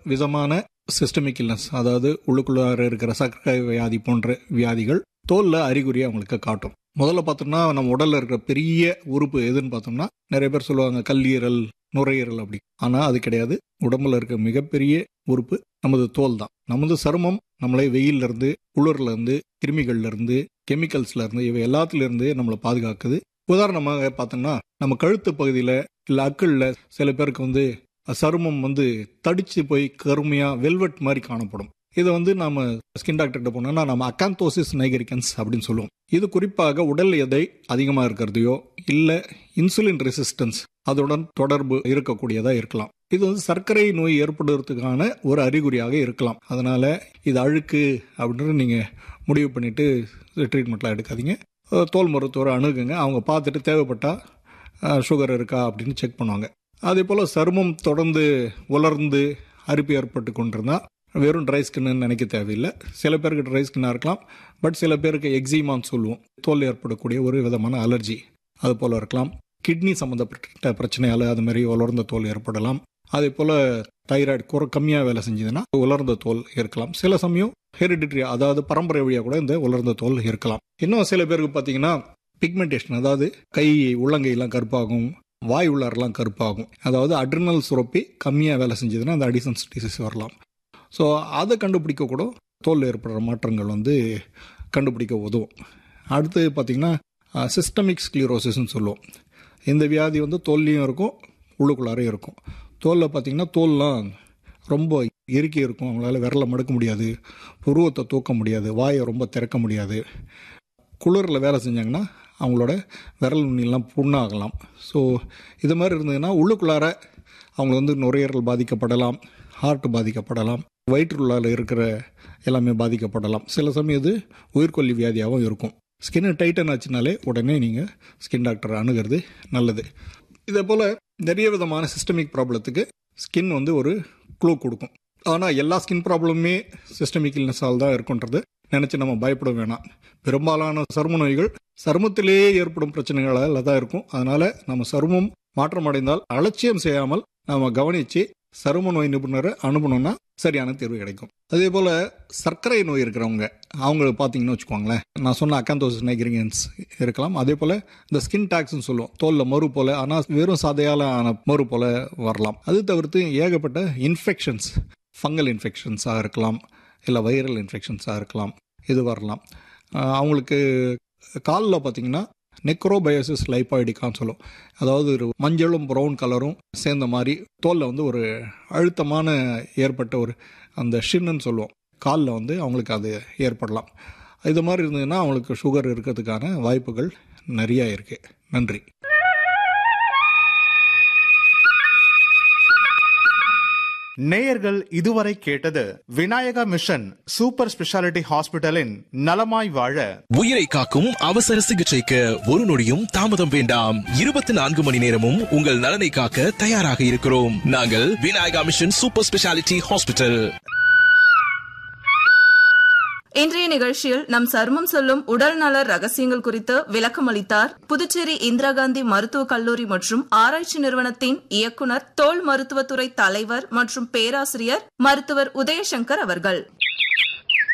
விதமான systemic illness அதாவது உள்ளுக்குள்ளார இருக்கிற சர்க்கரை வியாதி போன்ற வியாதிகள் தோல்ல அறிகுறியை அவங்களுக்கு காட்டும் முதல்ல பார்த்தோம்னா நம்ம உடல்ல இருக்கிற பெரிய உறுப்பு எதுன்னு பார்த்தோம்னா நிறைய பேர் சொல்லுவாங்க கல்லீரல் நுரையீரல் அப்படி ஆனா அது கிடையாது உடம்புல இருக்க மிகப்பெரிய உறுப்பு நமது தோல் தான் நமது சருமம் நம்மளை வெயில்ல இருந்து குளிர்ல இருந்து கிருமிகள்ல இருந்து கெமிக்கல்ஸ்ல இருந்து இவை எல்லாத்துல இருந்து நம்மளை பாதுகாக்குது உதாரணமாக பார்த்தோம்னா நம்ம கழுத்து பகுதியில இல்ல அக்கல்ல சில பேருக்கு வந்து சருமம் வந்து தடிச்சு போய் கருமையா வெல்வெட் மாதிரி காணப்படும் இதை வந்து நாம ஸ்கின் டாக்டர்கிட்ட போனோம்னா நம்ம அக்காந்தோசிஸ் நைகரிக்கன்ஸ் அப்படின்னு சொல்லுவோம் இது குறிப்பாக உடல் எடை அதிகமாக இருக்கிறதையோ இல்லை இன்சுலின் ரெசிஸ்டன்ஸ் அதனுடன் தொடர்பு இருக்கக்கூடியதா இருக்கலாம் இது வந்து சர்க்கரை நோய் ஏற்படுறதுக்கான ஒரு அறிகுறியாக இருக்கலாம் அதனால இது அழுக்கு அப்படின்னு நீங்க முடிவு பண்ணிட்டு ட்ரீட்மெண்ட்லாம் எடுக்காதீங்க அஹ் தோல் மருத்துவரை அணுகுங்க அவங்க பார்த்துட்டு தேவைப்பட்டா சுகர் இருக்கா அப்படின்னு செக் பண்ணுவாங்க அதே போல் சருமம் தொடர்ந்து உலர்ந்து அரிப்பு ஏற்பட்டு கொண்டிருந்தா வெறும் ட்ரை ஸ்கின்னு நினைக்க தேவையில்லை சில பேருக்கு ட்ரை ஸ்கின்னாக இருக்கலாம் பட் சில பேருக்கு எக்ஸிமான்னு சொல்லுவோம் தோல் ஏற்படக்கூடிய ஒரு விதமான அலர்ஜி அது போல் இருக்கலாம் கிட்னி சம்மந்தப்பட்ட பிரச்சனையால் அது மாதிரி உலர்ந்த தோல் ஏற்படலாம் அதே போல் தைராய்டு குறை கம்மியாக வேலை செஞ்சதுன்னா உலர்ந்த தோல் இருக்கலாம் சில சமயம் ஹெரிடிட்ரி அதாவது பரம்பரை வழியாக கூட இந்த உலர்ந்த தோல் இருக்கலாம் இன்னும் சில பேருக்கு பார்த்தீங்கன்னா பிக்மெண்டேஷன் அதாவது கை உள்ளங்கையெல்லாம் கருப்பாகும் வாய் உள்ளாரெல்லாம் கருப்பாகும் அதாவது அட்ரினல் சுரப்பி கம்மியாக வேலை செஞ்சதுன்னா அந்த அடிசன்ஸ் டிசீஸ் வரலாம் ஸோ அதை கண்டுபிடிக்க கூட தோல் ஏற்படுற மாற்றங்கள் வந்து கண்டுபிடிக்க உதவும் அடுத்து பார்த்திங்கன்னா சிஸ்டமிக் ஸ்க்ளீரோசிஸ்ன்னு சொல்லுவோம் இந்த வியாதி வந்து தோல்லையும் இருக்கும் உள்ளுக்குள்ளாரையும் இருக்கும் தோலில் பார்த்திங்கன்னா தோல்லாம் ரொம்ப இறுக்கி இருக்கும் அவங்களால விரலை மடுக்க முடியாது புருவத்தை தூக்க முடியாது வாயை ரொம்ப திறக்க முடியாது குளிரில் வேலை செஞ்சாங்கன்னா அவங்களோட விரல் நுண்ணிலாம் புண்ணாகலாம் ஸோ இது மாதிரி இருந்ததுன்னா உள்ளுக்குள்ளார அவங்க வந்து நுரையீரல் பாதிக்கப்படலாம் ஹார்ட் பாதிக்கப்படலாம் வயிற்றுள்ளால இருக்கிற எல்லாமே பாதிக்கப்படலாம் சில சமயம் இது உயிர்கொல்லி வியாதியாகவும் இருக்கும் ஸ்கின் டைட்டன் ஆச்சுனாலே உடனே நீங்கள் ஸ்கின் டாக்டரை அணுகிறது நல்லது இதே போல் நிறைய விதமான சிஸ்டமிக் ப்ராப்ளத்துக்கு ஸ்கின் வந்து ஒரு க்ளூ கொடுக்கும் ஆனால் எல்லா ஸ்கின் ப்ராப்ளமுமே சிஸ்டமிக் இல்னஸால் தான் இருக்குன்றது நினச்சி நம்ம பயப்பட வேணாம் பெரும்பாலான சரும நோய்கள் சருமத்திலேயே ஏற்படும் பிரச்சனைகளால் தான் இருக்கும் அதனால நம்ம சருமம் மாற்றம் அடைந்தால் அலட்சியம் செய்யாமல் நம்ம கவனித்து சரும நோய் நிபுணரை அனுப்பணும்னா சரியான தீர்வு கிடைக்கும் அதே போல் சர்க்கரை நோய் இருக்கிறவங்க அவங்க பார்த்தீங்கன்னு வச்சுக்கோங்களேன் நான் சொன்ன அக்காந்தோசிஸ் நைக்ரிகன்ஸ் இருக்கலாம் அதே போல் இந்த ஸ்கின் டாக்ஸ்னு சொல்லுவோம் தோலில் மறு போல ஆனால் வெறும் சதையால் ஆன மறு போல வரலாம் அது தவிர்த்து ஏகப்பட்ட இன்ஃபெக்ஷன்ஸ் ஃபங்கல் இன்ஃபெக்ஷன்ஸாக இருக்கலாம் இல்லை வைரல் இன்ஃபெக்ஷன்ஸாக இருக்கலாம் இது வரலாம் அவங்களுக்கு காலில் பார்த்தீங்கன்னா நெக்ரோபயோசிஸ் லைப்பாய்டிக்கான்னு சொல்லும் அதாவது ஒரு மஞ்சளும் ப்ரௌன் கலரும் சேர்ந்த மாதிரி தோலில் வந்து ஒரு அழுத்தமான ஏற்பட்ட ஒரு அந்த ஷின்னு சொல்லுவோம் காலில் வந்து அவங்களுக்கு அது ஏற்படலாம் இது மாதிரி இருந்ததுன்னா அவங்களுக்கு சுகர் இருக்கிறதுக்கான வாய்ப்புகள் நிறையா இருக்குது நன்றி நேயர்கள் இதுவரை கேட்டது விநாயகா மிஷன் சூப்பர் ஸ்பெஷாலிட்டி ஹாஸ்பிட்டலின் நலமாய் வாழ உயிரை காக்கும் அவசர சிகிச்சைக்கு ஒரு நொடியும் தாமதம் வேண்டாம் இருபத்தி நான்கு மணி நேரமும் உங்கள் நலனை காக்க தயாராக இருக்கிறோம் நாங்கள் Vinayaka mission super speciality hospital இன்றைய நிகழ்ச்சியில் நம் சருமம் சொல்லும் உடல் நல ரகசியங்கள் குறித்து விளக்கம் அளித்தார் புதுச்சேரி இந்திரா காந்தி மருத்துவக் கல்லூரி மற்றும் ஆராய்ச்சி நிறுவனத்தின் இயக்குனர் தோல் மருத்துவத்துறை தலைவர் மற்றும் பேராசிரியர் மருத்துவர் உதயசங்கர் அவர்கள்